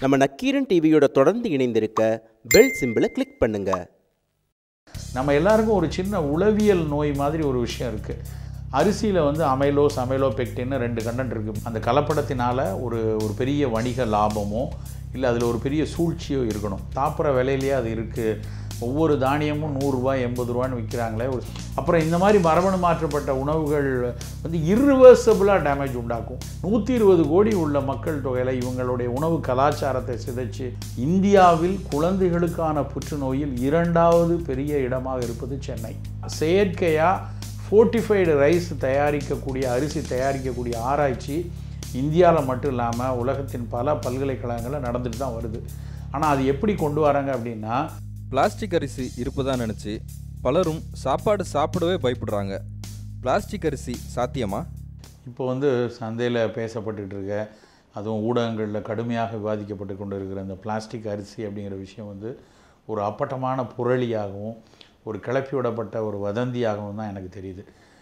நம்ம நக்கீரன் டிவியோட தொடர்ந்து இணைந்திருக்க பெல் சிம்பிளை கிளிக் பண்ணுங்க நம்ம எல்லாருக்கும் ஒரு சின்ன உளவியல் நோய் மாதிரி ஒரு விஷயம் இருக்குது அரிசியில் வந்து அமைலோஸ் அமைலோ பெக்டின்னு ரெண்டு கண்டென்ட் இருக்குது அந்த கலப்படத்தினால ஒரு ஒரு பெரிய வணிக லாபமோ இல்லை அதில் ஒரு பெரிய சூழ்ச்சியோ இருக்கணும் சாப்பிட்ற விலையிலேயே அது இருக்குது ஒவ்வொரு தானியமும் நூறுரூவா எண்பது ரூபான்னு விற்கிறாங்களே ஒரு அப்புறம் இந்த மாதிரி மரபணு மாற்றப்பட்ட உணவுகள் வந்து irreversible-ஆ டேமேஜ் உண்டாக்கும் நூற்றி இருபது கோடி உள்ள மக்கள் தொகையில் இவங்களுடைய உணவு கலாச்சாரத்தை சிதைச்சு இந்தியாவில் குழந்தைகளுக்கான புற்றுநோயில் இரண்டாவது பெரிய இடமாக இருப்பது சென்னை செயற்கையாக ஃபோர்ட்டிஃபைடு ரைஸ் தயாரிக்கக்கூடிய அரிசி தயாரிக்கக்கூடிய ஆராய்ச்சி இந்தியாவில் மட்டும் இல்லாமல் உலகத்தின் பல பல்கலைக்கழகங்களில் நடந்துட்டு தான் வருது ஆனால் அது எப்படி கொண்டு வராங்க அப்படின்னா பிளாஸ்டிக் அரிசி இருப்பதா நினச்சி பலரும் சாப்பாடு சாப்பிடவே பயப்படுறாங்க பிளாஸ்டிக் அரிசி சாத்தியமா இப்போ வந்து சந்தையில் பேசப்பட்டுட்டு இருக்க அதுவும் ஊடகங்களில் கடுமையாக விவாதிக்கப்பட்டு கொண்டு இருக்கிற இந்த பிளாஸ்டிக் அரிசி அப்படிங்கிற விஷயம் வந்து ஒரு அப்பட்டமான புரளியாகவும் ஒரு கிளப்பி விடப்பட்ட ஒரு வதந்தியாகவும் தான் எனக்கு தெரியுது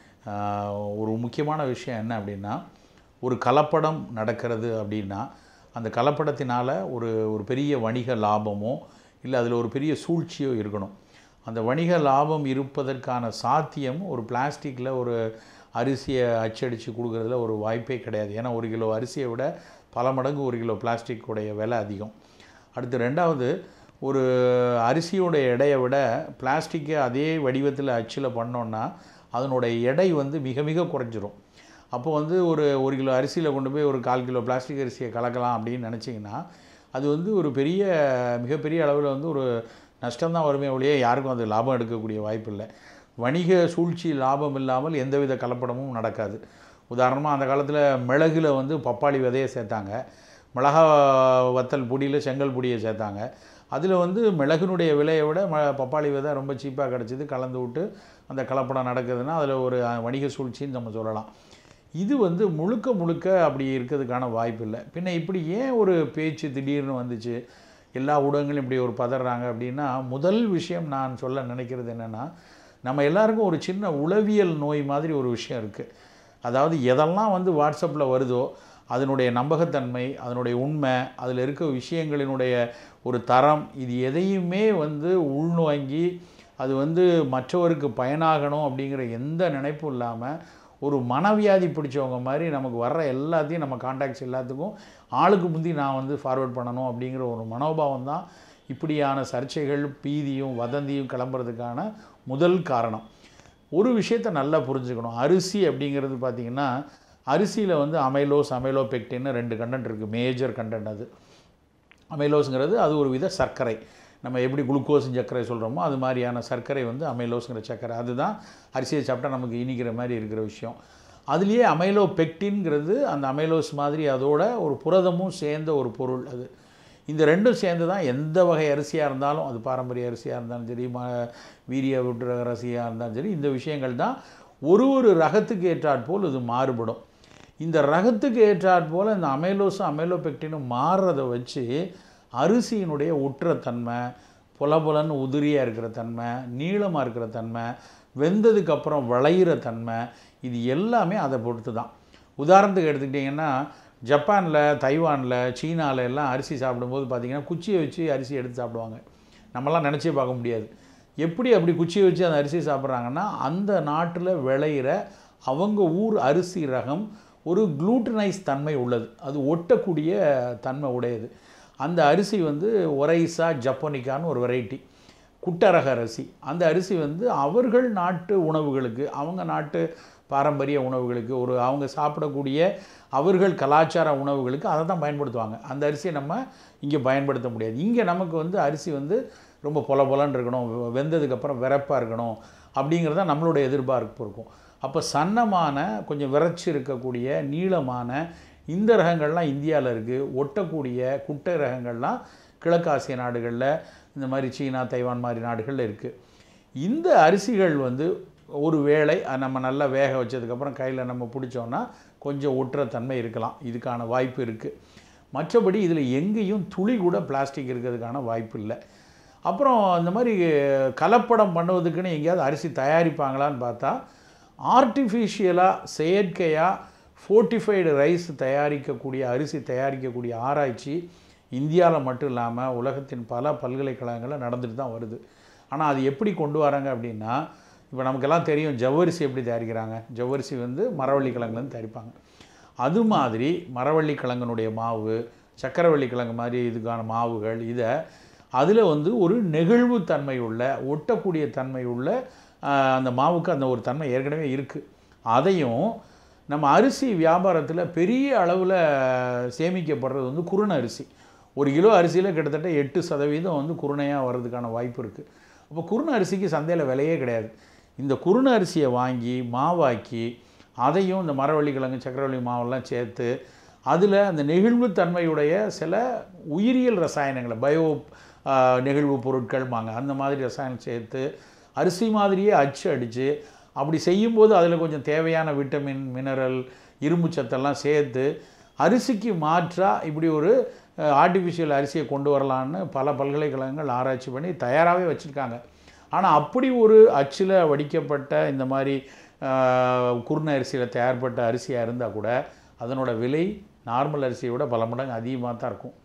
ஆஹ் ஒரு முக்கியமான விஷயம் என்ன அப்படின்னா ஒரு கலப்படம் நடக்கிறது அப்படின்னா அந்த கலப்படத்தினால ஒரு ஒரு பெரிய வணிக லாபமோ இல்லை அதில் ஒரு பெரிய சூழ்ச்சியோ இருக்கணும் அந்த வணிக லாபம் இருப்பதற்கான சாத்தியம் ஒரு பிளாஸ்டிக்கில் ஒரு அரிசியை அச்சடித்து கொடுக்குறதுல ஒரு வாய்ப்பே கிடையாது ஏன்னா ஒரு கிலோ அரிசியை விட பல மடங்கு ஒரு கிலோ பிளாஸ்டிக் உடைய விலை அதிகம் அடுத்து ரெண்டாவது ஒரு அரிசியோடைய எடையை விட பிளாஸ்டிக்கை அதே வடிவத்தில் அச்சில் பண்ணோன்னா அதனுடைய எடை வந்து மிக மிக குறைஞ்சிரும் அப்போ வந்து ஒரு ஒரு கிலோ அரிசியில் கொண்டு போய் ஒரு கால் கிலோ பிளாஸ்டிக் அரிசியை கலக்கலாம் அப்படின்னு நினச்சிங்கன்னா அது வந்து ஒரு பெரிய மிகப்பெரிய அளவில் வந்து ஒரு நஷ்டம்தான் வருமே ஒழிய யாருக்கும் அது லாபம் எடுக்கக்கூடிய வாய்ப்பு இல்லை வணிக சூழ்ச்சி லாபம் இல்லாமல் எந்தவித கலப்படமும் நடக்காது உதாரணமாக அந்த காலத்தில் மிளகுல வந்து பப்பாளி விதையை சேர்த்தாங்க மிளகா வத்தல் பொடியில் செங்கல் பொடியை சேர்த்தாங்க அதில் வந்து மிளகுனுடைய விலையை விட ம பப்பாளி விதை ரொம்ப சீப்பாக கிடச்சிது கலந்து விட்டு அந்த கலப்படம் நடக்குதுன்னா அதில் ஒரு அஹ், வணிக சூழ்ச்சின்னு நம்ம சொல்லலாம் இது வந்து முழுக்க முழுக்க அப்படி இருக்கிறதுக்கான வாய்ப்பு இல்லை பின்ன இப்படி ஏன் ஒரு பேச்சு திடீர்னு வந்துச்சு எல்லா ஊடகங்களும் இப்படி ஒரு பதறாங்க அப்படின்னா முதல் விஷயம் நான் சொல்ல நினைக்கிறது என்னென்னா நம்ம எல்லாருக்கும் ஒரு சின்ன உளவியல் நோய் மாதிரி ஒரு விஷயம் இருக்குது அதாவது எதெல்லாம் வந்து வாட்ஸ்அப்பில் வருதோ அதனுடைய நம்பகத்தன்மை அதனுடைய உண்மை அதில் இருக்க விஷயங்களினுடைய ஒரு தரம் இது எதையுமே வந்து உள்நோங்கி அது வந்து மற்றவருக்கு பயனாகணும் அப்படிங்கிற எந்த நினைப்பும் இல்லாமல் ஒரு மனவியாதி பிடிச்சவங்க மாதிரி நமக்கு வர்ற எல்லாத்தையும் நம்ம காண்டாக்ட்ஸ் எல்லாத்துக்கும் ஆளுக்கு முந்தி நான் வந்து ஃபார்வர்ட் பண்ணணும் அப்படிங்கிற ஒரு மனோபாவம் தான் இப்படியான சர்ச்சைகள் பீதியும் வதந்தியும் கிளம்புறதுக்கான முதல் காரணம் ஒரு விஷயத்தை நல்லா புரிஞ்சுக்கணும் அரிசி அப்படிங்கிறது பார்த்திங்கன்னா அரிசியில் வந்து அமைலோஸ் அமைலோ பெக்டின்னு ரெண்டு கண்டென்ட் இருக்குது மேஜர் கண்டென்ட் அது அமைலோஸுங்கிறது அது ஒரு வித சர்க்கரை நம்ம எப்படி குளுக்கோஸ் சர்க்கரை சொல்கிறோமோ அது மாதிரியான சர்க்கரை வந்து அமைலோஸுங்கிற சர்க்கரை அதுதான் அரிசியை சாப்பிட்டா நமக்கு இனிக்கிற மாதிரி இருக்கிற விஷயம் அதுலேயே அமைலோ பெக்டின்ங்கிறது அந்த அமைலோஸ் மாதிரி அதோட ஒரு புரதமும் சேர்ந்த ஒரு பொருள் அது இந்த ரெண்டும் சேர்ந்து தான் எந்த வகை அரிசியாக இருந்தாலும் அது பாரம்பரிய அரிசியாக இருந்தாலும் சரி ம வீரிய விட்டுற அரிசியாக இருந்தாலும் சரி இந்த விஷயங்கள் தான் ஒரு ஒரு ரகத்துக்கு ஏற்றாற்போல் இது மாறுபடும் இந்த ரகத்துக்கு ஏற்றாற்போல் இந்த அமைலோஸும் அமைலோபெக்டினும் மாறுறதை வச்சு அரிசியினுடைய உற்ற தன்மை புலபுலன்னு உதிரியாக இருக்கிற தன்மை நீளமாக இருக்கிற தன்மை வெந்ததுக்கப்புறம் விளையிற தன்மை இது எல்லாமே அதை பொறுத்து தான் உதாரணத்துக்கு எடுத்துக்கிட்டிங்கன்னா ஜப்பானில் தைவானில் சீனாவில் எல்லாம் அரிசி சாப்பிடும்போது பார்த்திங்கன்னா குச்சியை வச்சு அரிசி எடுத்து சாப்பிடுவாங்க நம்மலாம் நினச்சே பார்க்க முடியாது எப்படி அப்படி குச்சியை வச்சு அந்த அரிசி சாப்பிட்றாங்கன்னா அந்த நாட்டில் விளையிற அவங்க ஊர் அரிசி ரகம் ஒரு குளூட்டனைஸ் தன்மை உள்ளது அது ஒட்டக்கூடிய தன்மை உடையது அந்த அரிசி வந்து ஒரைசா ஜப்போனிக்கான்னு ஒரு வெரைட்டி குட்டரக அரிசி அந்த அரிசி வந்து அவர்கள் நாட்டு உணவுகளுக்கு அவங்க நாட்டு பாரம்பரிய உணவுகளுக்கு ஒரு அவங்க சாப்பிடக்கூடிய அவர்கள் கலாச்சார உணவுகளுக்கு அதை தான் பயன்படுத்துவாங்க அந்த அரிசியை நம்ம இங்கே பயன்படுத்த முடியாது இங்கே நமக்கு வந்து அரிசி வந்து ரொம்ப பொல பொலன்னு இருக்கணும் வெந்ததுக்கப்புறம் விறப்பாக இருக்கணும் அப்படிங்கிறது தான் நம்மளுடைய எதிர்பார்ப்பு இருக்கும் அப்போ சன்னமான கொஞ்சம் விரைச்சி இருக்கக்கூடிய நீளமான இந்த ரகங்கள்லாம் இந்தியாவில் இருக்குது ஒட்டக்கூடிய குட்டை ரகங்கள்லாம் கிழக்காசிய நாடுகளில் இந்த மாதிரி சீனா தைவான் மாதிரி நாடுகளில் இருக்குது இந்த அரிசிகள் வந்து ஒரு வேளை அஹ், நம்ம நல்லா வேக வச்சதுக்கப்புறம் கையில் நம்ம பிடிச்சோன்னா கொஞ்சம் ஒட்டுற தன்மை இருக்கலாம் இதுக்கான வாய்ப்பு இருக்குது மற்றபடி இதில் எங்கேயும் துளி கூட பிளாஸ்டிக் இருக்கிறதுக்கான வாய்ப்பு இல்லை அப்புறம் இந்த மாதிரி கலப்படம் பண்ணுவதுக்குன்னு எங்கேயாவது அரிசி தயாரிப்பாங்களான்னு பார்த்தா ஆர்டிஃபிஷியலாக செயற்கையாக ஃபோர்ட்டிஃபைடு ரைஸ் தயாரிக்கக்கூடிய அரிசி தயாரிக்கக்கூடிய ஆராய்ச்சி இந்தியாவில் மட்டும் இல்லாமல் உலகத்தின் பல பல்கலைக்கழகங்களில் நடந்துட்டு தான் வருது ஆனால் அது எப்படி கொண்டு வராங்க அப்படின்னா இப்போ நமக்கெல்லாம் தெரியும் ஜவ்வரிசி எப்படி தயாரிக்கிறாங்க ஜவ்வரிசி வந்து மரவள்ளி கிழங்குலேருந்து தயாரிப்பாங்க அது மாதிரி மரவள்ளி கிழங்கனுடைய மாவு சக்கரவள்ளி கிழங்கு மாதிரி இதுக்கான மாவுகள் இதை அதில் வந்து ஒரு நெகிழ்வு தன்மை உள்ள ஒட்டக்கூடிய தன்மை உள்ள ஆஹ், அந்த மாவுக்கு அந்த ஒரு தன்மை ஏற்கனவே இருக்குது அதையும் நம்ம அரிசி வியாபாரத்தில் பெரிய அளவில் சேமிக்கப்படுறது வந்து குருண அரிசி ஒரு கிலோ அரிசியில் கிட்டத்தட்ட எட்டு சதவீதம் வந்து குருணையாக வர்றதுக்கான வாய்ப்பு இருக்குது அப்போ குருண அரிசிக்கு சந்தையில் விலையே கிடையாது இந்த குருண அரிசியை வாங்கி மாவாக்கி அதையும் இந்த மரவள்ளி கிழங்கு சக்கரவள்ளி மாவெல்லாம் சேர்த்து அதில் அந்த நெகிழ்வுத்தன்மையுடைய சில உயிரியல் ரசாயனங்களை பயோ ஆஹ், நெகிழ்வு பொருட்கள்மாங்க அந்த மாதிரி ரசாயனம் சேர்த்து அரிசி மாதிரியே அச்சு அடித்து அப்படி செய்யும்போது அதில் கொஞ்சம் தேவையான விட்டமின் மினரல் இரும்பு சத்தெல்லாம் சேர்த்து அரிசிக்கு மாற்றாக இப்படி ஒரு ஆர்டிஃபிஷியல் அரிசியை கொண்டு வரலான்னு பல பல்கலைக்கழகங்கள் ஆராய்ச்சி பண்ணி தயாராகவே வச்சுருக்காங்க ஆனால் அப்படி ஒரு அச்சில் வடிக்கப்பட்ட இந்த மாதிரி ஆஹ், குருண அரிசியில் தயார்பட்ட அரிசியாக இருந்தால் கூட அதனோட விலை நார்மல் அரிசியை விட பல மடங்கு அதிகமாக தான் இருக்கும்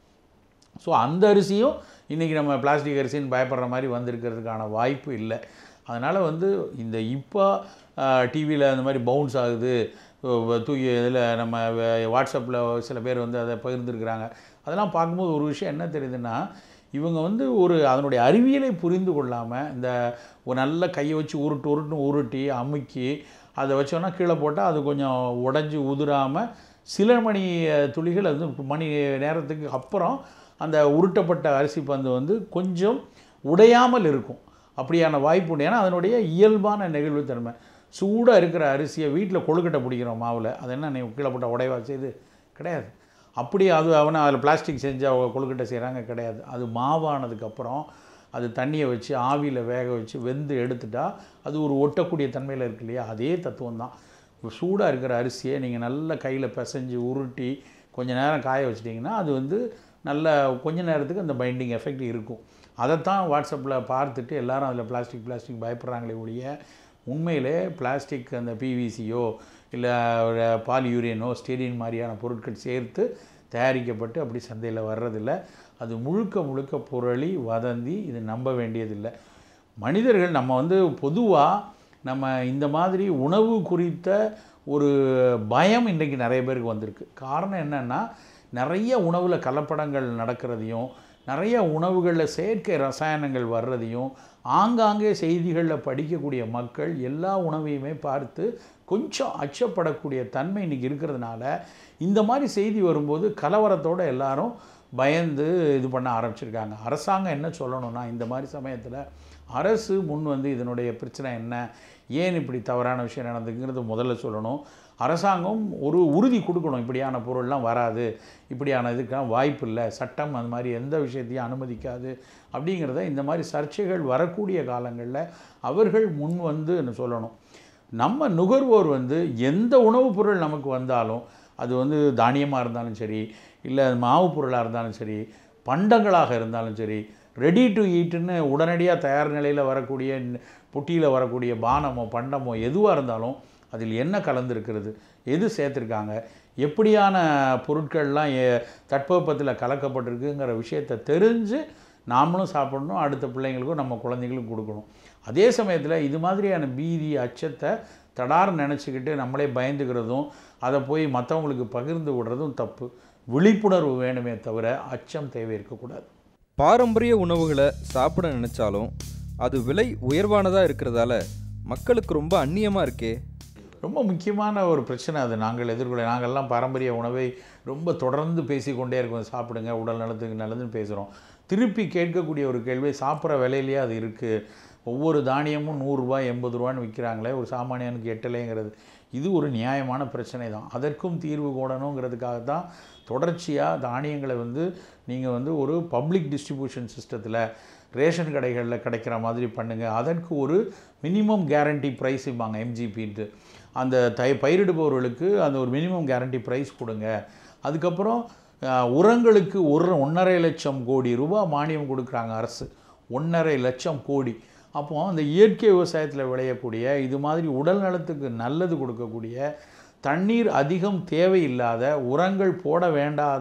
ஸோ அந்த அரிசியும் இன்றைக்கி நம்ம பிளாஸ்டிக் அரிசின்னு பயப்படுற மாதிரி வந்திருக்கிறதுக்கான வாய்ப்பு இல்லை அதனால் வந்து இந்த இப்போ டிவியில் அந்த மாதிரி பவுன்ஸ் ஆகுது அஹ் தூக்கி இதில் நம்ம வாட்ஸ்அப்பில் சில பேர் வந்து அதை பகிர்ந்துருக்குறாங்க அதெல்லாம் பார்க்கும்போது ஒரு விஷயம் என்ன தெரியுதுன்னா இவங்க வந்து ஒரு அதனுடைய அறிவியலை புரிந்து கொள்ளாமல் இந்த ஒரு நல்ல கையை வச்சு உருட்டு உருட்டுன்னு உருட்டி அமுக்கி அதை வச்சோன்னா கீழே போட்டால் அது கொஞ்சம் உடஞ்சி உதிராமல் சில மணி அஹ், துளிகள் அது வந்து மணி நேரத்துக்கு அப்புறம் அந்த உருட்டப்பட்ட அரிசி பந்து வந்து கொஞ்சம் உடையாமல் இருக்கும் அப்படியான வாய்ப்பு உண்டு ஏன்னா அதனுடைய இயல்பான நெகிழ்வுத்தன்மை சூடாக இருக்கிற அரிசியை வீட்டில் கொழுக்கட்டை பிடிக்கிறோம் மாவில் அது என்ன நீ கீழே போட்டால் உடைவா செய்யுது கிடையாது அப்படி அது அவனை அதில் பிளாஸ்டிக் செஞ்சு அவங்க கொழுக்கட்டை செய்கிறாங்க கிடையாது அது மாவானதுக்கப்புறம் அது தண்ணியை வச்சு ஆவியில் வேக வச்சு வெந்து எடுத்துட்டா அது ஒரு ஒட்டக்கூடிய தன்மையில் இருக்கு இல்லையா அதே தத்துவம் தான் சூடாக இருக்கிற அரிசியை நீங்கள் நல்ல கையில் பிசைஞ்சு உருட்டி கொஞ்ச நேரம் காய வச்சிட்டிங்கன்னா அது வந்து நல்ல கொஞ்ச நேரத்துக்கு அந்த பைண்டிங் எஃபெக்ட் இருக்கும் அதைத்தான் வாட்ஸ்அப்பில் பார்த்துட்டு எல்லாரும் அதில் பிளாஸ்டிக் பிளாஸ்டிக் பயப்படுறாங்களே ஒழிய உண்மையிலே பிளாஸ்டிக் அந்த பிவிசியோ இல்லை பாலியூரியனோ ஸ்டீரின் மாதிரியான பொருட்கள் சேர்த்து தயாரிக்கப்பட்டு அப்படி சந்தையில் வர்றதில்ல அது முழுக்க முழுக்க புரளி வதந்தி இது நம்ப வேண்டியதில்லை மனிதர்கள் நம்ம வந்து பொதுவாக நம்ம இந்த மாதிரி உணவு குறித்த ஒரு பயம் இன்றைக்கு நிறைய பேருக்கு வந்திருக்கு காரணம் என்னென்னா நிறைய உணவில் கலப்படங்கள் நடக்கிறதையும் நிறைய உணவுகளில் செயற்கை ரசாயனங்கள் வர்றதையும் ஆங்காங்கே செய்திகளில் படிக்கக்கூடிய மக்கள் எல்லா உணவையுமே பார்த்து கொஞ்சம் அச்சப்படக்கூடிய தன்மை இன்றைக்கி இருக்கிறதுனால இந்த மாதிரி செய்தி வரும்போது கலவரத்தோடு எல்லாரும் பயந்து இது பண்ண ஆரம்பிச்சிருக்காங்க அரசாங்கம் என்ன சொல்லணும்னா இந்த மாதிரி சமயத்தில் அரசு முன் வந்து இதனுடைய பிரச்சனை என்ன ஏன் இப்படி தவறான விஷயம் நடந்துங்கிறது முதல்ல சொல்லணும் அரசாங்கம் ஒரு உறுதி கொடுக்கணும் இப்படியான பொருள்லாம் வராது இப்படியான இதுக்கெல்லாம் வாய்ப்பு இல்லை சட்டம் அந்த மாதிரி எந்த விஷயத்தையும் அனுமதிக்காது அப்படிங்கிறத இந்த மாதிரி சர்ச்சைகள் வரக்கூடிய காலங்களில் அவர்கள் முன் வந்து சொல்லணும் நம்ம நுகர்வோர் வந்து எந்த உணவுப் பொருள் நமக்கு வந்தாலும் அது வந்து தானியமாக இருந்தாலும் சரி இல்லை மாவு பொருளாக இருந்தாலும் சரி பண்டங்களாக இருந்தாலும் சரி ரெடி டு ஈட்டுன்னு உடனடியாக தயார் நிலையில் வரக்கூடிய புட்டியில் வரக்கூடிய பானமோ பண்டமோ எதுவாக இருந்தாலும் அதில் என்ன கலந்துருக்கிறது எது சேர்த்துருக்காங்க எப்படியான பொருட்கள்லாம் எ- தட்பவெப்பத்தில் கலக்கப்பட்டிருக்குங்கிற விஷயத்தை தெரிஞ்சு நாமளும் சாப்பிடணும் அடுத்த பிள்ளைங்களுக்கும் நம்ம குழந்தைங்களுக்கும் கொடுக்கணும் அதே சமயத்தில் இது மாதிரியான பீதி அச்சத்தை தடார்னு நினச்சிக்கிட்டு நம்மளே பயந்துக்கிறதும் அதை போய் மற்றவங்களுக்கு பகிர்ந்து விடுறதும் தப்பு விழிப்புணர்வு வேணுமே தவிர அச்சம் தேவை இருக்கக்கூடாது பாரம்பரிய உணவுகளை சாப்பிட நினைச்சாலும் அது விலை உயர்வானதாக இருக்கிறதால மக்களுக்கு ரொம்ப அந்நியமாக இருக்கே ரொம்ப முக்கியமான ஒரு பிரச்சனை அது நாங்கள் எதிர்கொள்ள நாங்கள்லாம் பாரம்பரிய உணவை ரொம்ப தொடர்ந்து பேசிக்கொண்டே இருக்கோம் சாப்பிடுங்க உடல் நலத்துக்கு நல்லதுன்னு பேசுகிறோம் திருப்பி கேட்கக்கூடிய ஒரு கேள்வி சாப்பிட்ற விலையிலேயே அது இருக்குது ஒவ்வொரு தானியமும் நூறுரூவா எண்பது ரூபான்னு விற்கிறாங்களே ஒரு சாமானியனுக்கு எட்டலைங்கிறது இது ஒரு நியாயமான பிரச்சனை தான் அதற்கும் தீர்வு கோடணுங்கிறதுக்காக தான் தொடர்ச்சியாக தானியங்களை வந்து நீங்கள் வந்து ஒரு பப்ளிக் டிஸ்ட்ரிபியூஷன் சிஸ்டத்தில் ரேஷன் கடைகளில் கிடைக்கிற மாதிரி பண்ணுங்கள் அதற்கு ஒரு மினிமம் கேரண்டி ப்ரைஸ் இம்பாங்க எம்ஜிபின்ட்டு அந்த தை பயிரிடுபவர்களுக்கு அந்த ஒரு மினிமம் கேரண்டி ப்ரைஸ் கொடுங்க அதுக்கப்புறம் அஹ், உரங்களுக்கு ஒரு ஒன்றரை லட்சம் கோடி ரூபாய் மானியம் கொடுக்குறாங்க அரசு ஒன்றரை லட்சம் கோடி அப்போ அந்த இயற்கை விவசாயத்தில் விளையக்கூடிய இது மாதிரி உடல் நலத்துக்கு நல்லது கொடுக்கக்கூடிய தண்ணீர் அதிகம் தேவையில்லாத உரங்கள் போட வேண்டாத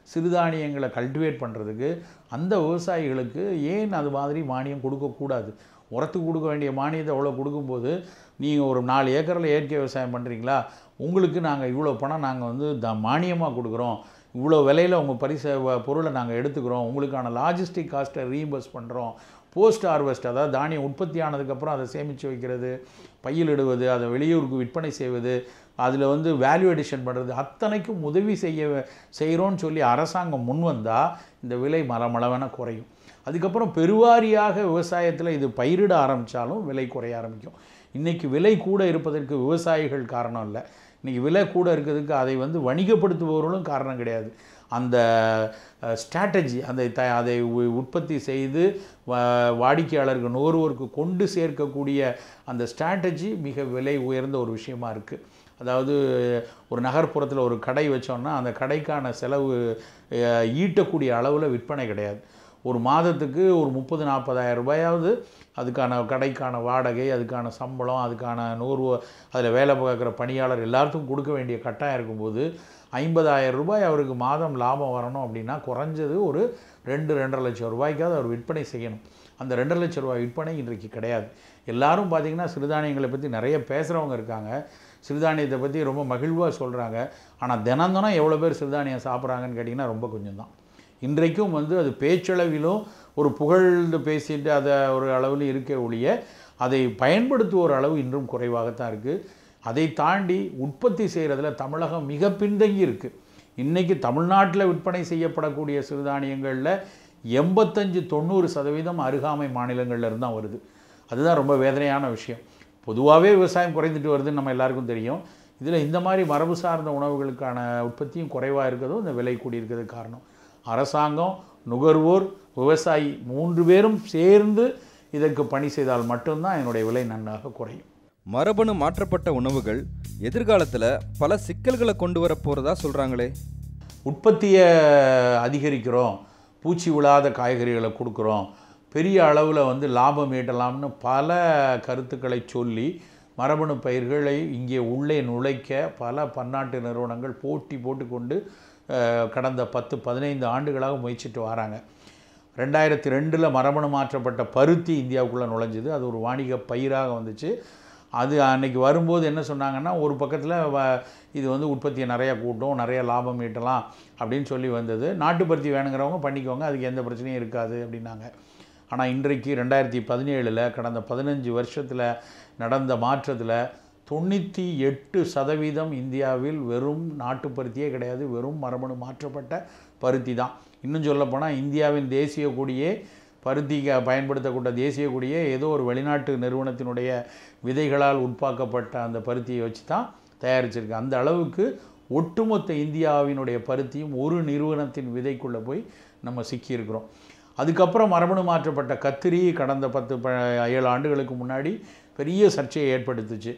சிறுதானியங்களை கல்டிவேட் பண்ணுறதுக்கு அந்த விவசாயிகளுக்கு ஏன் அது மாதிரி மானியம் கொடுக்கக்கூடாது உரத்துக்கு கொடுக்க வேண்டிய மானியத்தை அவ்வளோ கொடுக்கும்போது நீங்கள் ஒரு நாலு ஏக்கரில் இயற்கை விவசாயம் பண்ணுறீங்களா உங்களுக்கு நாங்கள் இவ்வளோ பணம் நாங்கள் வந்து த மானியமாக கொடுக்குறோம் இவ்வளோ விலையில் உங்கள் பரிச வ- பொருளை நாங்கள் எடுத்துக்கிறோம் உங்களுக்கான லாஜிஸ்டிக் காஸ்ட்டை ரீஇம்பர்ஸ் பண்ணுறோம் போஸ்ட் ஹார்வெஸ்ட் அதாவது தானியம் உற்பத்தி ஆனதுக்கப்புறம் அதை சேமித்து வைக்கிறது பையிலிடுவது அதை வெளியூருக்கு விற்பனை செய்வது அதில் வந்து வேல்யூ எடிஷன் பண்ணுறது அத்தனைக்கும் உதவி செய்ய செய்கிறோன்னு சொல்லி அரசாங்கம் முன் வந்தால் இந்த விலை மலமளவென குறையும் அதுக்கப்புறம் பெருவாரியாக விவசாயத்தில் இது பயிரிட ஆரம்பித்தாலும் விலை குறைய ஆரம்பிக்கும் இன்றைக்கி விலை கூட இருப்பதற்கு விவசாயிகள் காரணம் இல்லை இன்றைக்கி விலை கூட இருக்கிறதுக்கு அதை வந்து வணிகப்படுத்துபவர்களும் காரணம் கிடையாது அந்த ஸ்ட்ராட்டஜி அந்த த அதை உ- உற்பத்தி செய்து வா- வாடிக்கையாளருக்கு நுகர்வோருக்கு கொண்டு சேர்க்கக்கூடிய அந்த ஸ்ட்ராட்டஜி மிக விலை உயர்ந்த ஒரு விஷயமா இருக்குது அதாவது ஒரு நகர்ப்புறத்தில் ஒரு கடை வச்சோம்னா அந்த கடைக்கான செலவு அஹ், ஈட்டக்கூடிய அளவில் விற்பனை கிடையாது ஒரு மாதத்துக்கு ஒரு முப்பது நாற்பதாயிரம் ரூபாயாவது அதுக்கான கடைக்கான வாடகை அதுக்கான சம்பளம் அதுக்கான நூறு அதில் வேலை பார்க்குற பணியாளர் எல்லாத்துக்கும் கொடுக்க வேண்டிய கட்டாயம் இருக்கும்போது ஐம்பதாயிரம் ரூபாய் அவருக்கு மாதம் லாபம் வரணும் அப்படின்னா குறைஞ்சது ஒரு ரெண்டு ரெண்டரை லட்சம் ரூபாய்க்காவது அவர் விற்பனை செய்யணும் அந்த ரெண்டரை லட்சம் ரூபாய் விற்பனை இன்றைக்கு கிடையாது எல்லாரும் பார்த்தீங்கன்னா சிறுதானியங்களை பற்றி நிறைய பேசுகிறவங்க இருக்காங்க சிறுதானியத்தை பற்றி ரொம்ப மகிழ்வாக சொல்கிறாங்க ஆனால் தினம் தினம் எவ்வளோ பேர் சிறுதானியம் சாப்பிட்றாங்கன்னு கேட்டிங்கன்னா ரொம்ப கொஞ்சம் தான் இன்றைக்கும் வந்து அது பேச்சளவிலும் ஒரு புகழ்ந்து பேசிட்டு அதை ஒரு அளவில் இருக்க ஒழிய அதை பயன்படுத்துவோர் அளவு இன்றும் குறைவாகத்தான் இருக்குது அதை தாண்டி உற்பத்தி செய்கிறதுல தமிழகம் மிக பின்தங்கி இருக்குது இன்றைக்கி தமிழ்நாட்டில் விற்பனை செய்யப்படக்கூடிய சிறுதானியங்களில் எண்பத்தஞ்சு தொண்ணூறு சதவீதம் அருகாமை மாநிலங்கள்ல இருந்து தான் வருது அதுதான் ரொம்ப வேதனையான விஷயம் பொதுவாகவே விவசாயம் குறைந்துட்டு வருதுன்னு நம்ம எல்லாருக்கும் தெரியும் இதில் இந்த மாதிரி மரபு சார்ந்த உணவுகளுக்கான உற்பத்தியும் குறைவாக இருக்கிறதும் இந்த விலை கூடியிருக்கிறதுக்கு காரணம் அரசாங்கம் நுகர்வோர் விவசாயி மூன்று பேரும் சேர்ந்து இதற்கு பணி செய்தால் மட்டும்தான் என்னுடைய விலை நன்றாக குறையும் மரபணு மாற்றப்பட்ட உணவுகள் எதிர்காலத்தில் பல சிக்கல்களை கொண்டு வர போகிறதா சொல்கிறாங்களே உற்பத்தியை அதிகரிக்கிறோம் பூச்சி விழாத காய்கறிகளை கொடுக்குறோம் பெரிய அளவில் வந்து லாபம் ஈட்டலாம்னு பல கருத்துக்களை சொல்லி மரபணு பயிர்களை இங்கே உள்ளே நுழைக்க பல பன்னாட்டு நிறுவனங்கள் போட்டி போட்டுக்கொண்டு அஹ், கடந்த பத்து பதினைந்து ஆண்டுகளாக முயற்சிட்டு வராங்க ரெண்டாயிரத்தி ரெண்டில் மரபணு மாற்றப்பட்ட பருத்தி இந்தியாவுக்குள்ளே நுழைஞ்சுது அது ஒரு வாணிக பயிராக வந்துச்சு அது அன்னைக்கு வரும்போது என்ன சொன்னாங்கன்னா ஒரு பக்கத்தில் இது வந்து உற்பத்தியை நிறையா கூட்டும் நிறைய லாபம் ஈட்டலாம் அப்படின்னு சொல்லி வந்தது நாட்டு பருத்தி வேணுங்கிறவங்க பண்ணிக்கோங்க அதுக்கு எந்த பிரச்சனையும் இருக்காது அப்படின்னாங்க ஆனால் இன்றைக்கு ரெண்டாயிரத்தி பதினேழில் கடந்த பதினஞ்சு வருஷத்தில் நடந்த மாற்றத்தில் தொண்ணூற்றி எட்டு சதவீதம் இந்தியாவில் வெறும் நாட்டு பருத்தியே கிடையாது வெறும் மரபணு மாற்றப்பட்ட பருத்தி தான் இன்னும் சொல்லப்போனால் இந்தியாவின் தேசிய கொடியே பருத்திக்கு பயன்படுத்தக்கூடிய தேசிய கொடியே ஏதோ ஒரு வெளிநாட்டு நிறுவனத்தினுடைய விதைகளால் உட்பாக்கப்பட்ட அந்த பருத்தியை வச்சு தான் தயாரிச்சிருக்கு அந்த அளவுக்கு ஒட்டுமொத்த இந்தியாவினுடைய பருத்தியும் ஒரு நிறுவனத்தின் விதைக்குள்ளே போய் நம்ம சிக்கியிருக்கிறோம் அதுக்கப்புறம் மரபணு மாற்றப்பட்ட கத்திரி கடந்த பத்து ப ஏழு ஆண்டுகளுக்கு முன்னாடி பெரிய சர்ச்சையை ஏற்படுத்துச்சு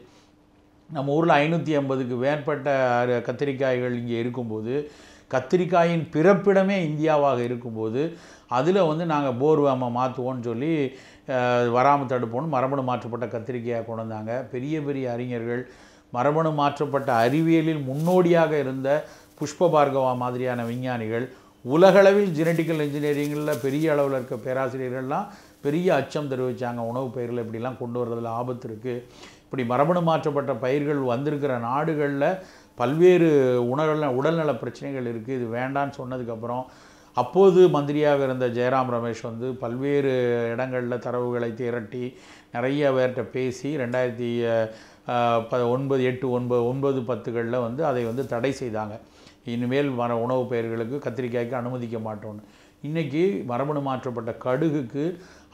நம்ம ஊரில் ஐநூற்றி ஐம்பதுக்கு மேற்பட்ட அரு- கத்திரிக்காய்கள் இங்கே இருக்கும்போது கத்திரிக்காயின் பிறப்பிடமே இந்தியாவாக இருக்கும்போது அதில் வந்து நாங்கள் போர்வாம மாற்றுவோம்னு சொல்லி அஹ், வராமல் தடுப்போம்னு மரபணு மாற்றப்பட்ட கத்திரிக்காயை கொண்டு வந்தாங்க பெரிய பெரிய அறிஞர்கள் மரபணு மாற்றப்பட்ட அறிவியலில் முன்னோடியாக இருந்த புஷ்ப பார்கவா மாதிரியான விஞ்ஞானிகள் உலகளவில் ஜெனட்டிக்கல் இன்ஜினியரிங்கில் பெரிய அளவில் இருக்க பேராசிரியர்கள்லாம் பெரிய அச்சம் தெரிவித்தாங்க உணவு பயிர்கள் இப்படிலாம் கொண்டு வர்றதுல ஆபத்து இருக்குது இப்படி மரபணு மாற்றப்பட்ட பயிர்கள் வந்திருக்கிற நாடுகளில் பல்வேறு உணர்ல உடல்நல பிரச்சனைகள் இருக்குது இது வேண்டான்னு சொன்னதுக்கப்புறம் அப்போது மந்திரியாக இருந்த ஜெயராம் ரமேஷ் வந்து பல்வேறு இடங்களில் தரவுகளை திரட்டி நிறைய பேர்கிட்ட பேசி ரெண்டாயிரத்தி அஹ், ப ஒன்பது எட்டு ஒன்பது ஒன்பது பத்துகளில் வந்து அதை வந்து தடை செய்தாங்க இனிமேல் வர உணவுப் பயிர்களுக்கு கத்திரிக்காய்க்கு அனுமதிக்க மாட்டோம்னு இன்றைக்கி மரபணு மாற்றப்பட்ட கடுகுக்கு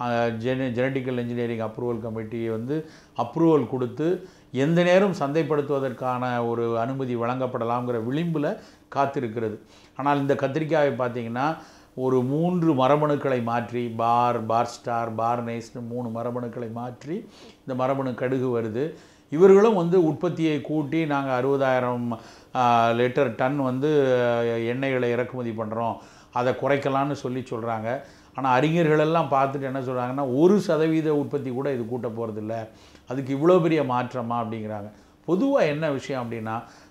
ஜென ஜெனட்டிக்கல் இன்ஜினியரிங் அப்ரூவல் கமிட்டி வந்து அப்ரூவல் கொடுத்து எந்த நேரம் சந்தைப்படுத்துவதற்கான ஒரு அனுமதி வழங்கப்படலாம்ங்கிற விளிம்பில் காத்திருக்கிறது ஆனால் இந்த கத்திரிக்காயை பார்த்தீங்கன்னா ஒரு மூன்று மரபணுக்களை மாற்றி பார் பார் ஸ்டார் பார்னேஸ்னு மூணு மரபணுக்களை மாற்றி இந்த மரபணு கடுகு வருது இவர்களும் வந்து உற்பத்தியை கூட்டி நாங்கள் அறுபதாயிரம் லிட்டர் டன் வந்து அஹ், எண்ணெய்களை இறக்குமதி பண்ணுறோம் அதை குறைக்கலாம்னு சொல்லி சொல்கிறாங்க ஆனால் அறிஞர்களெல்லாம் பார்த்துட்டு என்ன சொல்கிறாங்கன்னா ஒரு சதவீத உற்பத்தி கூட இது கூட்ட போகிறதில்ல அதுக்கு இவ்வளோ பெரிய மாற்றமா அப்படிங்கிறாங்க பொதுவாக என்ன விஷயம் அப்படின்னா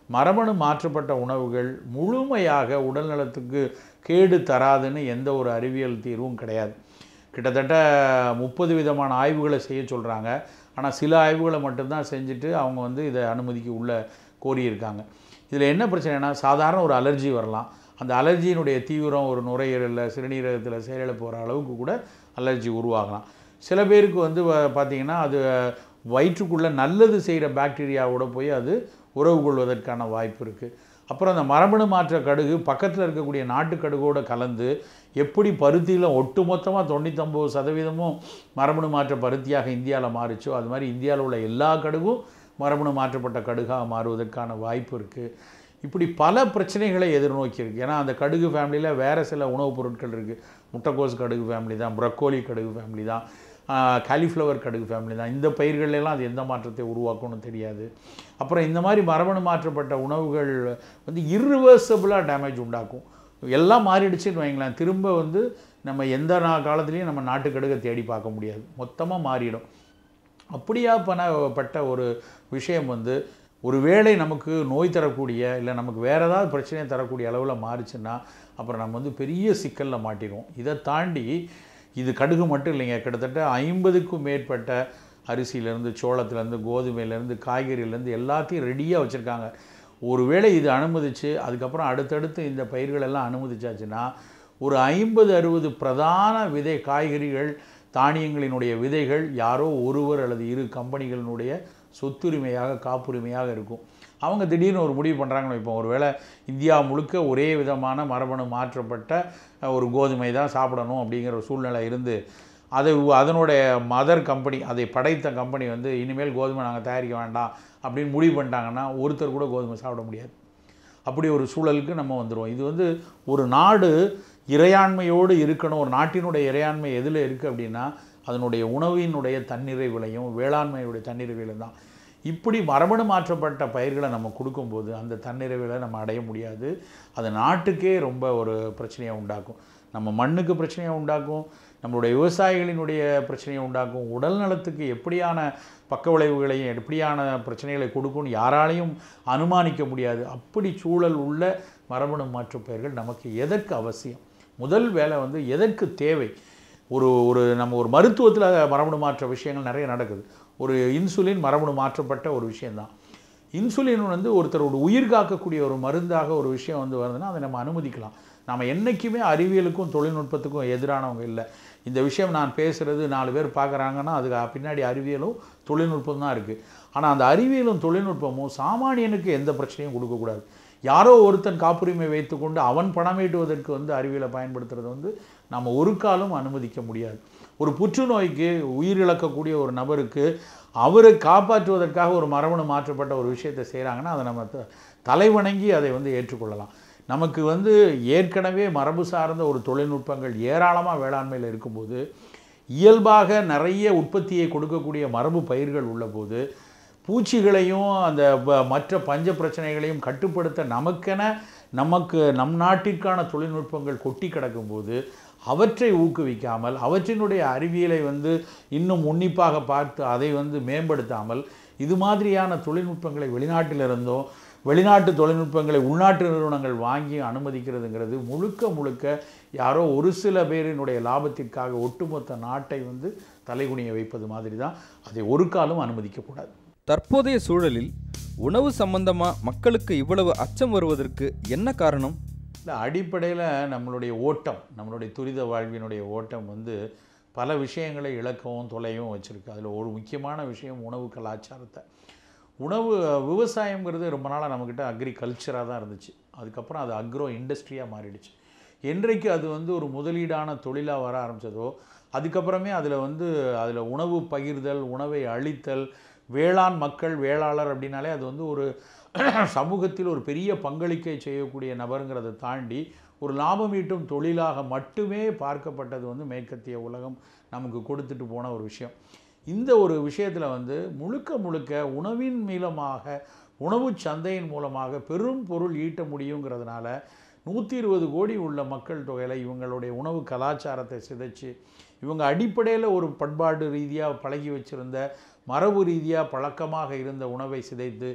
மரபணு மாற்றப்பட்ட உணவுகள் முழுமையாக உடல்நலத்துக்கு கேடு தராதுன்னு எந்த ஒரு அறிவியல் தீர்வும் கிடையாது கிட்டத்தட்ட முப்பது விதமான ஆய்வுகளை செய்ய சொல்கிறாங்க ஆனால் சில ஆய்வுகளை மட்டும்தான் செஞ்சுட்டு அவங்க வந்து இதை அனுமதிக்கு உள்ள கோரியிருக்காங்க இதில் என்ன பிரச்சனைனா சாதாரண ஒரு அலர்ஜி வரலாம் அந்த அலர்ஜியினுடைய தீவிரம் ஒரு நுரையீரலில் சிறுநீரகத்தில் செயலிழப்பு போகிற அளவுக்கு கூட அலர்ஜி உருவாகலாம் சில பேருக்கு வந்து வ- பார்த்தீங்கன்னா அது வயிற்றுக்குள்ளே நல்லது செய்கிற பாக்டீரியாவோட போய் அது உறவு கொள்வதற்கான வாய்ப்பு இருக்குது அப்புறம் அந்த மரபணு மாற்ற கடுகு பக்கத்தில் இருக்கக்கூடிய நாட்டு கடுகோட கலந்து எப்படி பருத்தியில் ஒட்டுமொத்தமாக தொண்ணூத்தொம்பது சதவீதமும் மரபணு மாற்ற பருத்தியாக இந்தியாவில் மாறுச்சோ அது மாதிரி இந்தியாவில் உள்ள எல்லா கடுகும் மரபணு மாற்றப்பட்ட கடுகாக மாறுவதற்கான வாய்ப்பு இருக்குது இப்படி பல பிரச்சனைகளை எதிர்நோக்கி இருக்கு ஏன்னா அந்த கடுகு ஃபேமிலியில் வேறு சில உணவுப் பொருட்கள் இருக்குது முட்டைக்கோஸ் கடுகு ஃபேமிலி தான் ப்ரக்கோலி கடுகு ஃபேமிலி தான் காலிஃப்ளவர் கடுகு ஃபேமிலி தான் இந்த பயிர்கள்ல எல்லாம் அது எந்த மாற்றத்தை உருவாக்கும்னு தெரியாது அப்புறம் இந்த மாதிரி மரபணு மாற்றப்பட்ட உணவுகள் வந்து irreversible-ஆ டேமேஜ் உண்டாக்கும் எல்லாம் மாறிடுச்சுன்னு வைங்களேன் திரும்ப வந்து நம்ம எந்த நா காலத்துலேயும் நம்ம நாட்டு கடுகை தேடி பார்க்க முடியாது மொத்தமாக மாறிடும் அப்படியா பண்ணப்பட்ட ஒரு விஷயம் வந்து ஒருவேளை நமக்கு நோய் தரக்கூடிய இல்லை நமக்கு வேறு ஏதாவது பிரச்சனையை தரக்கூடிய அளவில் மாறுச்சுன்னா அப்புறம் நம்ம வந்து பெரிய சிக்கலில் மாட்டிடுவோம் இதை தாண்டி இது கடுகு மட்டும் இல்லைங்க கிட்டத்தட்ட ஐம்பதுக்கும் மேற்பட்ட அரிசியிலேருந்து சோளத்துலேருந்து கோதுமையிலேருந்து காய்கறியிலேருந்து எல்லாத்தையும் ரெடியாக வச்சுருக்காங்க ஒருவேளை இது அனுமதிச்சு அதுக்கப்புறம் அடுத்தடுத்து இந்த பயிர்கள் எல்லாம் அனுமதிச்சாச்சுன்னா ஒரு ஐம்பது அறுபது பிரதான விதை காய்கறிகள் தானியங்களினுடைய விதைகள் யாரோ ஒருவர் அல்லது இரு கம்பெனிகளினுடைய சொத்துரிமையாக காப்புரிமையாக இருக்கும் அவங்க திடீர்னு ஒரு முடிவு பண்ணுறாங்கன்னு இப்போ ஒருவேளை இந்தியா முழுக்க ஒரே விதமான மரபணு மாற்றப்பட்ட அஹ், ஒரு கோதுமை தான் சாப்பிடணும் அப்படிங்கிற ஒரு சூழ்நிலை இருந்து அதை உ- அதனுடைய மதர் கம்பெனி அதை படைத்த கம்பெனி வந்து இனிமேல் கோதுமை நாங்கள் தயாரிக்க வேண்டாம் அப்படின்னு முடிவு பண்ணிட்டாங்கன்னா ஒருத்தர் கூட கோதுமை சாப்பிட முடியாது அப்படி ஒரு சூழலுக்கு நம்ம வந்துடுவோம் இது வந்து ஒரு நாடு இறையாண்மையோடு இருக்கணும் ஒரு நாட்டினுடைய இறையாண்மை எதில் இருக்குது அப்படின்னா அதனுடைய உணவினுடைய தன்னிறைவிலையும் வேளாண்மையுடைய தன்னிறைவிலும் தான் இப்படி மரபணு மாற்றப்பட்ட பயிர்களை நம்ம கொடுக்கும்போது அந்த தன்னிறைவில் நம்ம அடைய முடியாது அது நாட்டுக்கே ரொம்ப ஒரு பிரச்சனையை உண்டாக்கும் நம்ம மண்ணுக்கு பிரச்சனையை உண்டாக்கும் நம்மளுடைய விவசாயிகளினுடைய பிரச்சனையை உண்டாக்கும் உடல் நலத்துக்கு எப்படியான பக்க விளைவுகளையும் எப்படியான பிரச்சனைகளை கொடுக்கும்னு யாராலையும் அனுமானிக்க முடியாது அப்படி சூழல் உள்ள மரபணு மாற்றுப் பயிர்கள் நமக்கு எதற்கு அவசியம் முதல் வேலை வந்து எதற்கு தேவை ஒரு ஒரு நம்ம ஒரு மருத்துவத்தில் மரபணு மாற்ற விஷயங்கள் நிறைய நடக்குது ஒரு இன்சுலின் மரபணு மாற்றப்பட்ட ஒரு விஷயந்தான் இன்சுலின் வந்து ஒருத்தரோட உயிர் காக்கக்கூடிய ஒரு மருந்தாக ஒரு விஷயம் வந்து வருதுன்னா அதை நம்ம அனுமதிக்கலாம் நம்ம என்றைக்குமே அறிவியலுக்கும் தொழில்நுட்பத்துக்கும் எதிரானவங்க இல்லை இந்த விஷயம் நான் பேசுகிறது நாலு பேர் பார்க்குறாங்கன்னா அதுக்கு பின்னாடி அறிவியலும் தொழில்நுட்பம் தான் இருக்குது ஆனால் அந்த அறிவியலும் தொழில்நுட்பமும் சாமானியனுக்கு எந்த பிரச்சனையும் கொடுக்கக்கூடாது யாரோ ஒருத்தன் காப்புரிமை வைத்துக்கொண்டு அவன் பணம் ஈட்டுவதற்கு வந்து அறிவியலை பயன்படுத்துறது வந்து நம்ம ஒரு காலம் அனுமதிக்க முடியாது ஒரு புற்றுநோய்க்கு உயிரிழக்கக்கூடிய ஒரு நபருக்கு அவரை காப்பாற்றுவதற்காக ஒரு மரபணு மாற்றப்பட்ட ஒரு விஷயத்தை செய்கிறாங்கன்னா அதை நம்ம த- தலைவணங்கி அதை வந்து ஏற்றுக்கொள்ளலாம் நமக்கு வந்து ஏற்கனவே மரபு சார்ந்த ஒரு தொழில்நுட்பங்கள் ஏராளமாக வேளாண்மையில் இருக்கும்போது இயல்பாக நிறைய உற்பத்தியை கொடுக்கக்கூடிய மரபு பயிர்கள் உள்ளபோது பூச்சிகளையும் அந்த ப- மற்ற பஞ்ச பிரச்சனைகளையும் கட்டுப்படுத்த நமக்கென நமக்கு நம் நாட்டிற்கான தொழில்நுட்பங்கள் கொட்டி கிடக்கும்போது அவற்றை ஊக்குவிக்காமல் அவற்றினுடைய அறிவியலை வந்து இன்னும் உன்னிப்பாக பார்த்து அதை வந்து மேம்படுத்தாமல் இது மாதிரியான தொழில்நுட்பங்களை வெளிநாட்டிலிருந்தோ வெளிநாட்டு தொழில்நுட்பங்களை உள்நாட்டு நிறுவனங்கள் வாங்கி அனுமதிக்கிறதுங்கிறது முழுக்க முழுக்க யாரோ ஒரு சில பேரினுடைய லாபத்திற்காக ஒட்டுமொத்த நாட்டை வந்து தலைகுனிய வைப்பது மாதிரி தான் அதை ஒரு காலம் அனுமதிக்கக்கூடாது தற்போதைய சூழலில் உணவு சம்பந்தமா மக்களுக்கு இவ்வளவு அச்சம் வருவதற்கு என்ன காரணம் இல்லை அடிப்படையில் நம்மளுடைய ஓட்டம் நம்மளுடைய துரித வாழ்வினுடைய ஓட்டம் வந்து பல விஷயங்களை இழக்கவும் தொலைவும் வச்சுருக்கு அதில் ஒரு முக்கியமான விஷயம் உணவு கலாச்சாரத்தை உணவு விவசாயங்கிறது ரொம்ப நாளாக நம்மக்கிட்ட அக்ரிகல்ச்சராக தான் இருந்துச்சு அதுக்கப்புறம் அது அக்ரோ இண்டஸ்ட்ரியாக மாறிடுச்சு என்றைக்கு அது வந்து ஒரு முதலீடான தொழிலாக வர ஆரம்பிச்சதோ அதுக்கப்புறமே அதில் வந்து அதில் உணவு பகிர்தல் உணவை அழித்தல் வேளாண் மக்கள் வேளாளர் அப்படின்னாலே அது வந்து ஒரு சமூகத்தில் ஒரு பெரிய பங்களிக்கை செய்யக்கூடிய நபருங்கிறதை தாண்டி ஒரு லாபம் ஈட்டும் தொழிலாக மட்டுமே பார்க்கப்பட்டது வந்து மேற்கத்திய உலகம் நமக்கு கொடுத்துட்டு போன ஒரு விஷயம் இந்த ஒரு விஷயத்தில் வந்து முழுக்க முழுக்க உணவின் மூலமாக உணவு சந்தையின் மூலமாக பெரும் பொருள் ஈட்ட முடியுங்கிறதுனால நூற்றி இருபது கோடி உள்ள மக்கள் தொகையில் இவங்களுடைய உணவு கலாச்சாரத்தை சிதைச்சு இவங்க அடிப்படையில் ஒரு பண்பாடு ரீதியாக பழகி வச்சிருந்த மரபு ரீதியாக பழக்கமாக இருந்த உணவை சிதைத்து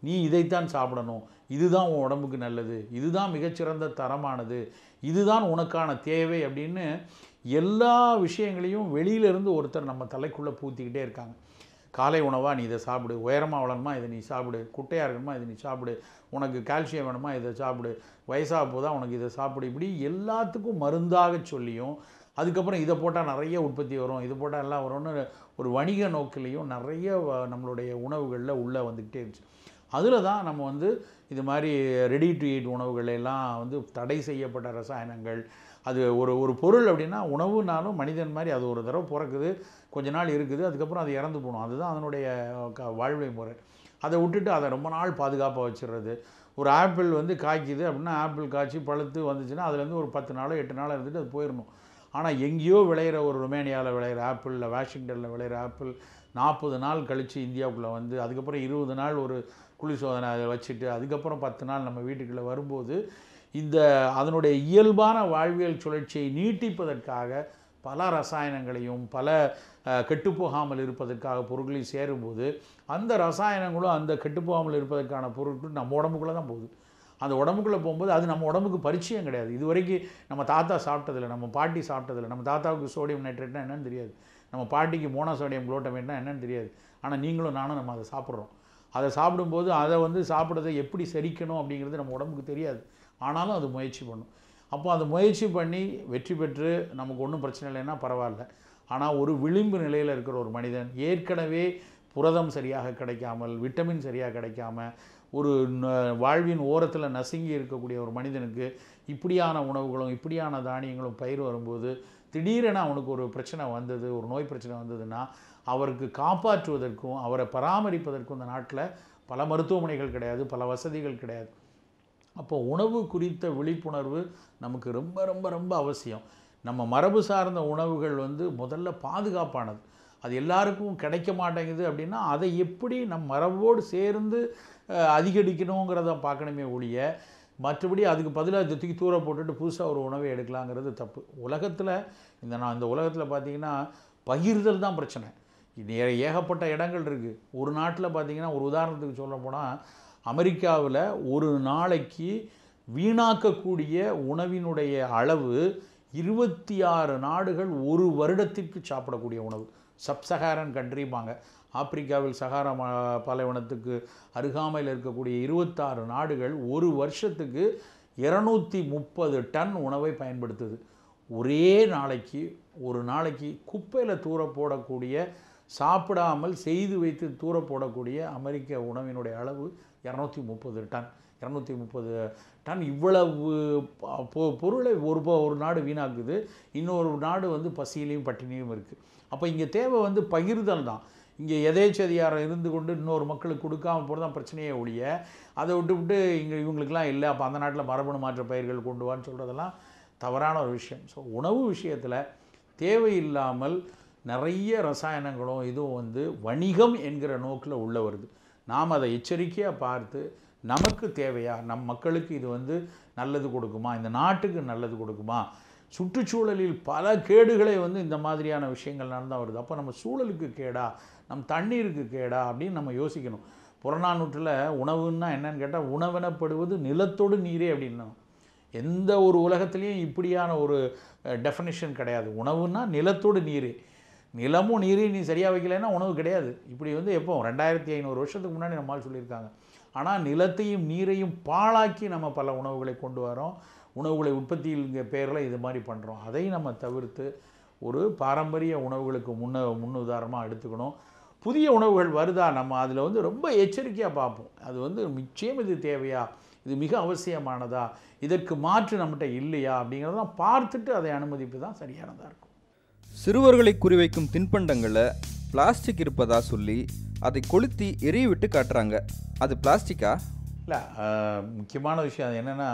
நீ இதைத்தான் சாப்பிடணும் இதுதான் உன் உடம்புக்கு நல்லது இதுதான் மிகச்சிறந்த தரமானது இதுதான் உனக்கான தேவை அப்படின்னு எல்லா விஷயங்களையும் வெளியிலேருந்து ஒருத்தர் நம்ம தலைக்குள்ளே பூத்திக்கிட்டே இருக்காங்க காலை உணவா நீ இதை சாப்பிடு உயரமாக வளரணுமா இதை நீ சாப்பிடு குட்டையாக இருக்கணுமா இதை நீ சாப்பிடு உனக்கு கால்சியம் வேணுமா இதை சாப்பிடு வயசாக போதா உனக்கு இதை சாப்பிடு இப்படி எல்லாத்துக்கும் மருந்தாக சொல்லியும் அதுக்கப்புறம் இதை போட்டால் நிறைய உற்பத்தி வரும் இது போட்டால் எல்லாம் வரும்னு ஒரு வணிக நோக்கிலையும் நிறைய வ- நம்மளுடைய உணவுகளில் உள்ளே வந்துக்கிட்டே இருந்துச்சு அதில் தான் நம்ம வந்து இது மாதிரி ரெடி டு ஈட் உணவுகள் எல்லாம் வந்து தடை செய்யப்பட்ட ரசாயனங்கள் அது ஒரு ஒரு பொருள் அப்படின்னா உணவுனாலும் மனிதன் மாதிரி அது ஒரு தடவை பிறக்குது கொஞ்ச நாள் இருக்குது அதுக்கப்புறம் அது இறந்து போகணும் அதுதான் அதனுடைய க- வாழ்வை முறை அதை விட்டுட்டு அதை ரொம்ப நாள் பாதுகாப்பாக வச்சிடுறது ஒரு ஆப்பிள் வந்து காய்க்குது அப்படின்னா ஆப்பிள் காய்ச்சி பழுத்து வந்துச்சுன்னா அதுலேருந்து ஒரு பத்து நாளோ எட்டு நாளோ இருந்துட்டு அது போயிடணும் ஆனால் எங்கேயோ விளையிற ஒரு ருமேனியாவில் விளையிற ஆப்பிளில் வாஷிங்டனில் விளையிற ஆப்பிள் நாற்பது நாள் கழித்து இந்தியாவுக்குள்ளே வந்து அதுக்கப்புறம் இருபது நாள் ஒரு குளிர் சோதனை அதை வச்சுட்டு அதுக்கப்புறம் பத்து நாள் நம்ம வீட்டுக்குள்ளே வரும்போது இந்த அதனுடைய இயல்பான வாழ்வியல் சுழற்சியை நீட்டிப்பதற்காக பல ரசாயனங்களையும் பல அஹ், கெட்டுப்போகாமல் இருப்பதற்காக பொருட்களையும் சேரும்போது அந்த ரசாயனங்களும் அந்த கெட்டுப்போகாமல் இருப்பதற்கான பொருட்கள் நம்ம உடம்புக்குள்ளே தான் போகுது அந்த உடம்புக்குள்ளே போகும்போது அது நம்ம உடம்புக்கு பரிச்சயம் கிடையாது இது வரைக்கும் நம்ம தாத்தா சாப்பிட்டதில்ல நம்ம பாட்டி சாப்பிட்டதில்ல நம்ம தாத்தாவுக்கு சோடியம் நைட்ரேட்னா என்னன்னு தெரியாது நம்ம பாட்டிக்கு மோனோசோடியம் குளோட்டமேட்னா என்னன்னு தெரியாது ஆனால் நீங்களும் நானும் நம்ம அதை சாப்பிட்றோம் அதை சாப்பிடும்போது அதை வந்து சாப்பிட்றதை எப்படி செரிக்கணும் அப்படிங்கிறது நம்ம உடம்புக்கு தெரியாது ஆனாலும் அது முயற்சி பண்ணும் அப்போ அந்த முயற்சி பண்ணி வெற்றி பெற்று நமக்கு ஒன்றும் பிரச்சனை இல்லைன்னா பரவாயில்ல ஆனால் ஒரு விளிம்பு நிலையில் இருக்கிற ஒரு மனிதன் ஏற்கனவே புரதம் சரியாக கிடைக்காமல் விட்டமின் சரியாக கிடைக்காம ஒரு ந- வாழ்வின் ஓரத்தில் நசுங்கி இருக்கக்கூடிய ஒரு மனிதனுக்கு இப்படியான உணவுகளும் இப்படியான தானியங்களும் பயிர் வரும்போது திடீரென அவனுக்கு ஒரு பிரச்சனை வந்தது ஒரு நோய் பிரச்சனை வந்ததுன்னா அவருக்கு காப்பாற்றுவதற்கும் அவரை பராமரிப்பதற்கும் இந்த நாட்டில் பல மருத்துவமனைகள் கிடையாது பல வசதிகள் கிடையாது அப்போ உணவு குறித்த விழிப்புணர்வு நமக்கு ரொம்ப ரொம்ப ரொம்ப அவசியம் நம்ம மரபு சார்ந்த உணவுகள் வந்து முதல்ல பாதுகாப்பானது அது எல்லாருக்கும் கிடைக்க மாட்டேங்குது அப்படின்னா அதை எப்படி நம் மரபோடு சேர்ந்து அஹ், அதிகரிக்கணுங்கிறத பார்க்கணுமே ஒழிய மற்றபடி அதுக்கு பதிலாக இதை தூக்கி தூர போட்டுட்டு புதுசாக ஒரு உணவை எடுக்கலாங்கிறது தப்பு உலகத்தில் இந்த நான் இந்த உலகத்தில் பார்த்தீங்கன்னா பகிர்தல் தான் பிரச்சனை இது ஏ- ஏகப்பட்ட இடங்கள் இருக்குது ஒரு நாட்டில் பார்த்தீங்கன்னா ஒரு உதாரணத்துக்கு சொல்ல போனால் அமெரிக்காவில் ஒரு நாளைக்கு வீணாக்கக்கூடிய உணவினுடைய அளவு இருபத்தி ஆறு நாடுகள் ஒரு வருடத்திற்கு சாப்பிடக்கூடிய உணவு சப்சஹாரன் கண்ட்ரிபாங்க ஆப்பிரிக்காவில் சஹாரா ம- பாலைவனத்துக்கு அருகாமையில் இருக்கக்கூடிய இருபத்தாறு நாடுகள் ஒரு வருஷத்துக்கு இரநூத்தி முப்பது டன் உணவை பயன்படுத்துது ஒரே நாளைக்கு ஒரு நாளைக்கு குப்பையில் தூர போடக்கூடிய சாப்பிடாமல் செய்து வைத்து தூர போடக்கூடிய அமெரிக்க உணவினுடைய அளவு இரநூத்தி முப்பது டன் இரநூத்தி முப்பது டன் இவ்வளவு ப- பொ- பொருளை ஒரு ப- ஒரு நாடு வீணாக்குது இன்னொரு நாடு வந்து பசியிலையும் பட்டினியும் இருக்குது அப்போ இங்கே தேவை வந்து பகிர்தல் தான் இங்கே எதேச்சதிகாரம் இருந்து கொண்டு இன்னொரு மக்களுக்கு கொடுக்காம போகிறது தான் பிரச்சனையே ஒழிய அதை விட்டு விட்டு இங்கே இவங்களுக்கெல்லாம் இல்லை அப்போ அந்த நாட்டில் மரபணு மாற்ற பயிர்கள் கொண்டு வான்னு சொல்கிறதெல்லாம் தவறான ஒரு விஷயம் ஸோ உணவு விஷயத்தில் தேவையில்லாமல் நிறைய ரசாயனங்களும் இதுவும் வந்து வணிகம் என்கிற நோக்கில் உள்ள வருது நாம் அதை எச்சரிக்கையாக பார்த்து நமக்கு தேவையா நம் மக்களுக்கு இது வந்து நல்லது கொடுக்குமா இந்த நாட்டுக்கு நல்லது கொடுக்குமா சுற்றுச்சூழலில் பல கேடுகளை வந்து இந்த மாதிரியான விஷயங்கள்னால தான் வருது அப்போ நம்ம சூழலுக்கு கேடா நம் தண்ணீருக்கு கேடா அப்படின்னு நம்ம யோசிக்கணும் புறநானூற்றில் உணவுன்னா என்னன்னு கேட்டால் உணவெனப்படுவது நிலத்தோடு நீரே அப்படின்னா எந்த ஒரு உலகத்துலேயும் இப்படியான ஒரு டெஃபனிஷன் கிடையாது உணவுன்னா நிலத்தோடு நீரே நிலமும் நீரையும் நீ சரியாக வைக்கலைன்னா உணவு கிடையாது இப்படி வந்து எப்போ ரெண்டாயிரத்தி ஐநூறு வருஷத்துக்கு முன்னாடி நம்மால் சொல்லியிருக்காங்க ஆனால் நிலத்தையும் நீரையும் பாழாக்கி நம்ம பல உணவுகளை கொண்டு வரோம் உணவுகளை உற்பத்திங்கிற பேரில் இது மாதிரி பண்ணுறோம் அதை நம்ம தவிர்த்து ஒரு பாரம்பரிய உணவுகளுக்கு முன்ன முன்னுதாரணமாக எடுத்துக்கணும் புதிய உணவுகள் வருதா நம்ம அதில் வந்து ரொம்ப எச்சரிக்கையாக பார்ப்போம் அது வந்து நிச்சயம் இது தேவையா இது மிக அவசியமானதா இதற்கு மாற்று நம்மகிட்ட இல்லையா அப்படிங்கிறதெல்லாம் பார்த்துட்டு அதை அனுமதிப்பு தான் சரியானதாக இருக்கும் சிறுவர்களை குறிவைக்கும் தின்பண்டங்களில் பிளாஸ்டிக் இருப்பதா சொல்லி அதை கொளுத்தி எரிய விட்டு காட்டுறாங்க அது பிளாஸ்டிக்கா இல்லை முக்கியமான விஷயம் அது என்னென்னா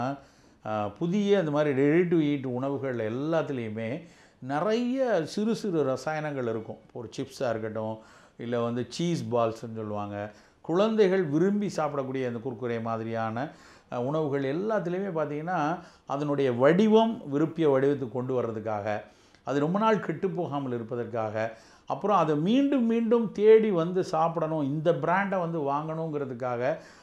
புதிய இந்த மாதிரி ரெடி டு ஈட் உணவுகள் எல்லாத்துலேயுமே நிறைய சிறு சிறு ரசாயனங்கள் இருக்கும் இப்போ ஒரு சிப்ஸாக இருக்கட்டும் இல்லை வந்து சீஸ் பால்ஸ்ன்னு சொல்லுவாங்க குழந்தைகள் விரும்பி சாப்பிடக்கூடிய அந்த குர்குரே மாதிரியான அஹ், உணவுகள் எல்லாத்துலேயுமே பார்த்தீங்கன்னா அதனுடைய வடிவம் விரும்பிய வடிவத்துக்கு கொண்டு வர்றதுக்காக அது ரொம்ப நாள் கெட்டு போகாமல் இருப்பதற்காக அப்புறம் அதை மீண்டும் மீண்டும் தேடி வந்து சாப்பிடணும் இந்த பிராண்டை வந்து வாங்கணுங்கிறதுக்காக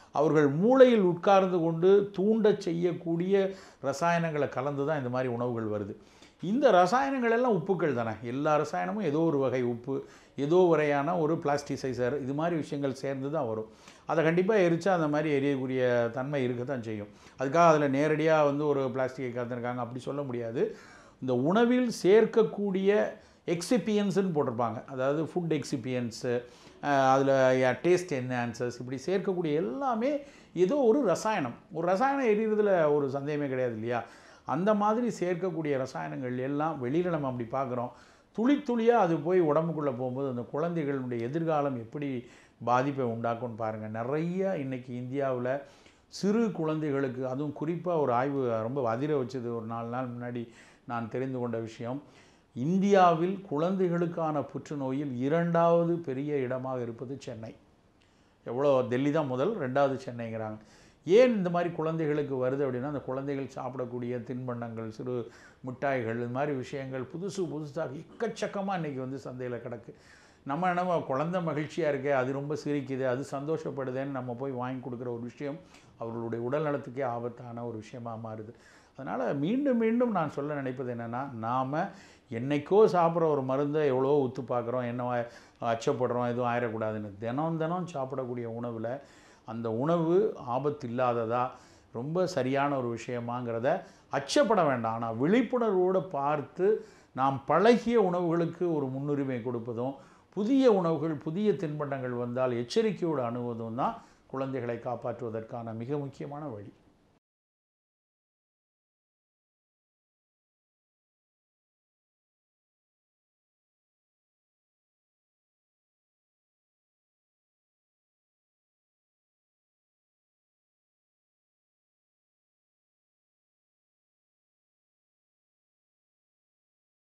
அவர்கள் மூளையில் உட்கார்ந்து கொண்டு தூண்டச் செய்யக்கூடிய ரசாயனங்களை கலந்து தான் இந்த மாதிரி உணவுகள் வருது இந்த ரசாயனங்கள் எல்லாம் உப்புக்கள் தானே எல்லா ரசாயனமும் ஏதோ ஒரு வகை உப்பு ஏதோ வரையான ஒரு பிளாஸ்டிசைசர் இது மாதிரி விஷயங்கள் சேர்ந்து தான் வரும் அதை கண்டிப்பாக எரிச்சா அந்த மாதிரி எரியக்கூடிய தன்மை இருக்க தான் செய்யும் அதுக்காக அதில் நேரடியாக வந்து ஒரு பிளாஸ்டிக்கை கலந்துருக்காங்க அப்படி சொல்ல முடியாது இந்த உணவில் சேர்க்கக்கூடிய எக்ஸிபியன்ஸ்னு போட்டிருப்பாங்க அதாவது ஃபுட் எக்ஸிபியன்ஸு அதில் டேஸ்ட் என்ஹான்சர்ஸ் இப்படி சேர்க்கக்கூடிய எல்லாமே ஏதோ ஒரு ரசாயனம் ஒரு ரசாயனம் எரியறதுல ஒரு சந்தேகமே கிடையாது இல்லையா அந்த மாதிரி சேர்க்கக்கூடிய ரசாயனங்கள் எல்லாம் வெளியில் நம்ம அப்படி பார்க்குறோம் துளி துளியாக அது போய் உடம்புக்குள்ளே போகும்போது அந்த குழந்தைகளுடைய எதிர்காலம் எப்படி பாதிப்பை உண்டாக்கும்னு பாருங்கள் நிறைய இன்றைக்கி இந்தியாவில் சிறு குழந்தைகளுக்கு அதுவும் குறிப்பாக ஒரு ஆய்வு ரொம்ப அதிர வச்சது ஒரு நாலு நாள் முன்னாடி நான் தெரிந்து கொண்ட விஷயம் இந்தியாவில் குழந்தைகளுக்கான புற்றுநோயில் இரண்டாவது பெரிய இடமாக இருப்பது சென்னை எவ்வளோ டெல்லி தான் முதல் ரெண்டாவது சென்னைங்கிறாங்க ஏன் இந்த மாதிரி குழந்தைகளுக்கு வருது அப்படின்னா அந்த குழந்தைகள் சாப்பிடக்கூடிய தின்பண்டங்கள் சிறு மிட்டாய்கள் இது மாதிரி விஷயங்கள் புதுசு புதுசாக எக்கச்சக்கமாக இன்றைக்கி வந்து சந்தையில் கிடக்கு நம்ம என்ன குழந்தை மகிழ்ச்சியாக இருக்கே அது ரொம்ப சிரிக்குது அது சந்தோஷப்படுதேன்னு நம்ம போய் வாங்கி கொடுக்குற ஒரு விஷயம் அவர்களுடைய உடல் நலத்துக்கே ஆபத்தான ஒரு விஷயமா மாறுது அதனால் மீண்டும் மீண்டும் நான் சொல்ல நினைப்பது என்னென்னா நாம் என்னைக்கோ சாப்பிட்ற ஒரு மருந்தை எவ்வளோ உத்து பார்க்குறோம் என்ன அச்சப்படுறோம் எதுவும் ஆயிடக்கூடாதுன்னு தினம் தினம் சாப்பிடக்கூடிய உணவில் அந்த உணவு ஆபத்து இல்லாததா ரொம்ப சரியான ஒரு விஷயமாங்கிறத அச்சப்பட வேண்டாம் ஆனால் விழிப்புணர்வோடு பார்த்து நாம் பழகிய உணவுகளுக்கு ஒரு முன்னுரிமை கொடுப்பதும் புதிய உணவுகள் புதிய தின்பண்டங்கள் வந்தால் எச்சரிக்கையோடு அணுவதும் தான் குழந்தைகளை காப்பாற்றுவதற்கான மிக முக்கியமான வழி